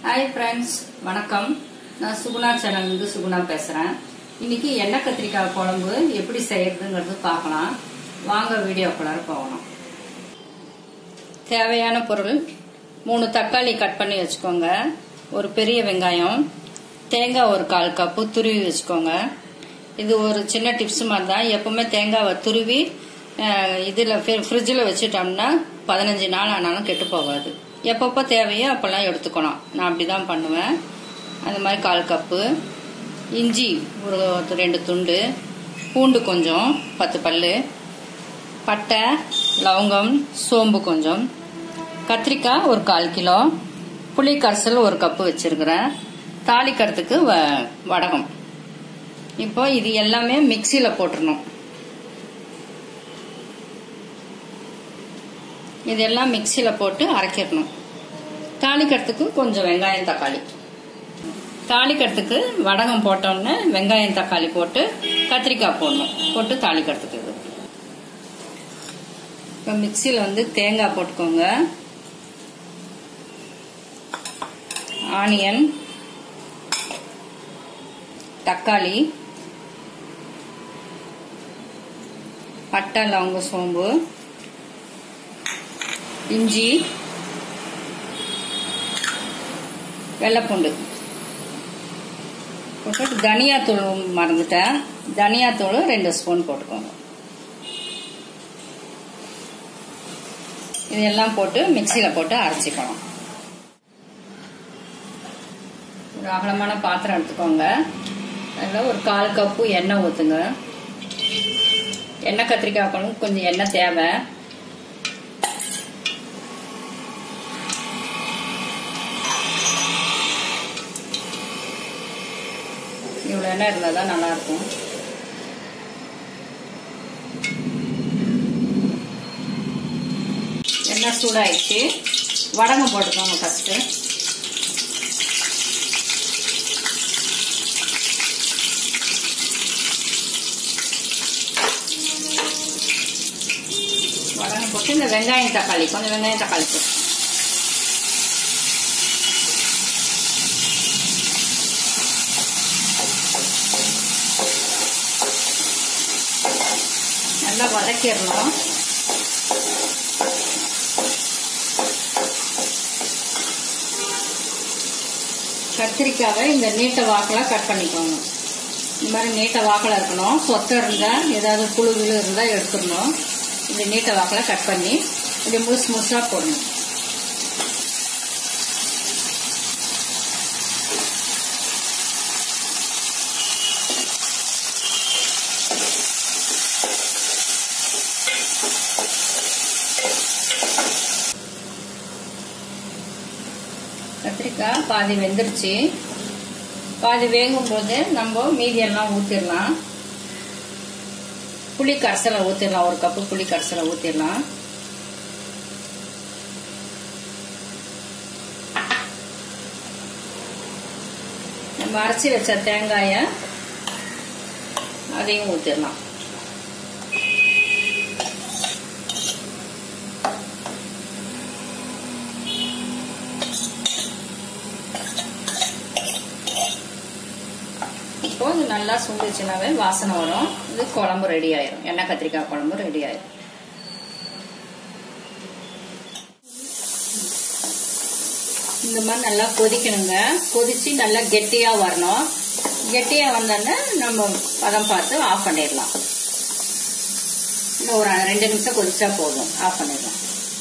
hi friends வணக்கம் நான் சுகுணா சேனல்லேருந்து சுகுணா பேசுகிறேன் இன்னைக்கு எண்ணெய் கத்திரிக்காய் குழம்பு எப்படி செய்யறதுங்கிறது பார்க்கலாம் வாங்க வீடியோக்குள்ளார போகலாம் தேவையான பொருள் மூணு தக்காளி கட் பண்ணி வச்சுக்கோங்க ஒரு பெரிய வெங்காயம் தேங்காய் ஒரு கால் கப்பு துருவி வச்சுக்கோங்க இது ஒரு சின்ன டிப்ஸ் மாதிரி தான் எப்பவுமே தேங்காவை துருவி இதில் ஃப்ரிட்ஜில் வச்சுட்டோம்னா பதினஞ்சு நாள் ஆனாலும் கெட்டு போகாது எப்பப்போ தேவையோ அப்போல்லாம் எடுத்துக்கணும் நான் அப்படி தான் பண்ணுவேன் அந்த மாதிரி கால் கப்பு இஞ்சி ஒரு ரெண்டு துண்டு பூண்டு கொஞ்சம் பத்து பல் பட்டை லவங்கம் சோம்பு கொஞ்சம் கத்திரிக்காய் ஒரு கால் கிலோ புளி கரைசல் ஒரு கப்பு வச்சிருக்கிறேன் தாளிக்கிறதுக்கு வ வடகம் இப்போ இது எல்லாமே மிக்சியில் போட்டுடணும் இதெல்லாம் மிக்சியில் போட்டு அரைக்கிடணும் தாளிக்கிறதுக்கு கொஞ்சம் வெங்காயம் தக்காளி தாளிக்கிறதுக்கு வடகம் போட்டோன்னே வெங்காயம் தக்காளி போட்டு கத்திரிக்காய் போடணும் போட்டு தாளிக்கிறதுக்கு இது இப்போ மிக்சியில் வந்து தேங்காய் போட்டுக்கோங்க ஆனியன் தக்காளி பட்டை லவங்க சோம்பு இஞ்சி வெள்ளைப்பூண்டு போட்டு தனியாத்தூள் மறந்துட்டேன் தனியாத்தூள் ரெண்டு ஸ்பூன் போட்டுக்கோங்க இதெல்லாம் போட்டு மிக்சியில் போட்டு அரைச்சிக்கணும் ஒரு அகலமான பாத்திரம் எடுத்துக்கோங்க அதில் ஒரு கால் கப்பு எண்ணெய் ஊற்றுங்க எண்ணெய் கத்திரிக்காய் குழம்பு கொஞ்சம் எண்ணெய் தேவை இவ்வளோ எண்ணெய் இருந்தால் தான் நல்லாயிருக்கும் எண்ணெய் சூடாயிடுச்சு வடகம் போட்டுக்கோங்க ஃபஸ்ட்டு வடகம் போட்டு இந்த வெங்காயம் தக்காளி கொஞ்சம் வெங்காயம் தக்காளி போட்டு நல்லா வதக்கிடணும் கத்திரிக்காவை இந்த நீட்ட வாக்கில் கட் பண்ணிக்கோங்க இந்த மாதிரி நீட்ட வாக்கில் இருக்கணும் சொத்தை இருந்தால் ஏதாவது புழு விழு இருந்தால் எடுத்துடணும் இந்த நீட்ட வாக்கில் கட் பண்ணி இப்படி முழுசு முழுசாக போடணும் கத்திரிக்காய் பாதி வெந்துருச்சு பாதி வேகும் போது நம்ம மீதியெல்லாம் ஊற்றிடலாம் புளி கரைசலை ஊற்றிடலாம் ஒரு கப்பு புளி கரைசலை ஊற்றிடலாம் நம்ம அரைச்சி வச்ச தேங்காயை அதையும் ஊற்றிடலாம் இப்போ இது நல்லா சுண்டுச்சுனாவே வாசனை வரும் இது குழம்பு ரெடி ஆயிரும் எண்ணெய் கத்திரிக்காய் குழம்பு ரெடி ஆயிரும் இந்த மாதிரி நல்லா கொதிக்கணுங்க கொதிச்சு நல்லா கெட்டியா வரணும் கெட்டியா வந்தோடனே நம்ம பதம் பார்த்து ஆஃப் பண்ணிடலாம் இன்னும் ஒரு ரெண்டு நிமிஷம் கொதிச்சா போதும் ஆஃப் பண்ணிடலாம்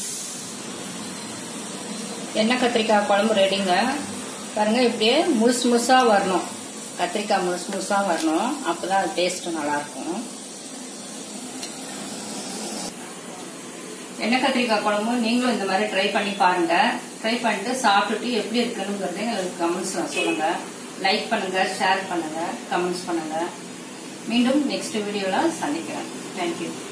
எண்ணெய் கத்திரிக்காய் குழம்பு ரெடிங்க பாருங்க இப்படியே முழுசு முழுசா வரணும் கத்திரிக்காய் முழுசு முழுசாக வரணும் அப்போ தான் அது டேஸ்ட்டு நல்லாயிருக்கும் எண்ணெய் கத்திரிக்காய் குழம்பு நீங்களும் இந்த மாதிரி ட்ரை பண்ணி பாருங்க ட்ரை பண்ணிட்டு சாப்பிட்டுட்டு எப்படி இருக்குனுங்கிறத எங்களுக்கு கமெண்ட்ஸில் சொல்லுங்க லைக் பண்ணுங்க ஷேர் பண்ணுங்க கமெண்ட்ஸ் பண்ணுங்க மீண்டும் நெக்ஸ்ட் வீடியோவில் சந்திக்கிறேன் தேங்க்யூ